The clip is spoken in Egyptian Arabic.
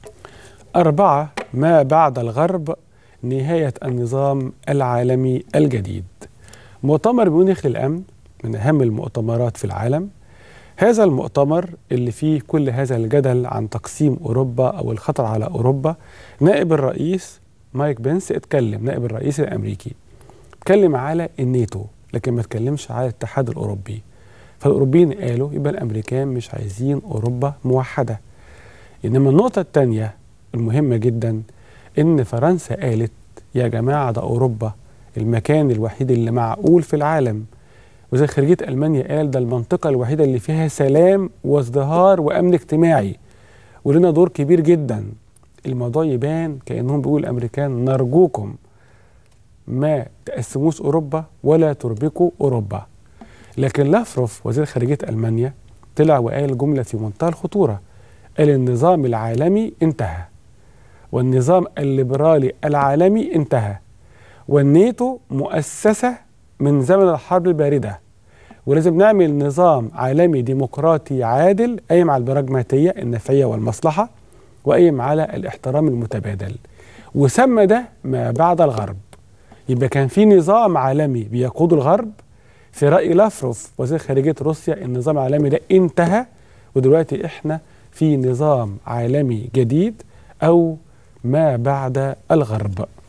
أربعة ما بعد الغرب نهاية النظام العالمي الجديد مؤتمر ميونخ للأمن من أهم المؤتمرات في العالم هذا المؤتمر اللي فيه كل هذا الجدل عن تقسيم أوروبا أو الخطر على أوروبا نائب الرئيس مايك بنس اتكلم نائب الرئيس الأمريكي اتكلم على الناتو لكن ما اتكلمش على الاتحاد الأوروبي فالأوروبيين قالوا يبقى الأمريكان مش عايزين أوروبا موحدة إنما النقطة الثانية المهمة جدا إن فرنسا قالت يا جماعة ده أوروبا المكان الوحيد اللي معقول في العالم وزي خارجية ألمانيا قال ده المنطقة الوحيدة اللي فيها سلام وازدهار وأمن اجتماعي ولنا دور كبير جدا الموضوع يبان كأنهم بيقول الأمريكان نرجوكم ما تقسموش أوروبا ولا تربكوا أوروبا لكن لافروف وزير خارجية ألمانيا طلع وقال جملة في منتهى الخطورة قال النظام العالمي انتهى والنظام الليبرالي العالمي انتهى والناتو مؤسسة من زمن الحرب الباردة ولازم نعمل نظام عالمي ديمقراطي عادل قايم على البراجماتية النفعية والمصلحة وقايم على الاحترام المتبادل وسمى ده ما بعد الغرب يبقى كان في نظام عالمي بيقود الغرب في رأي لافروف وزير خارجية روسيا النظام العالمي ده انتهى ودلوقتي احنا في نظام عالمي جديد أو ما بعد الغرب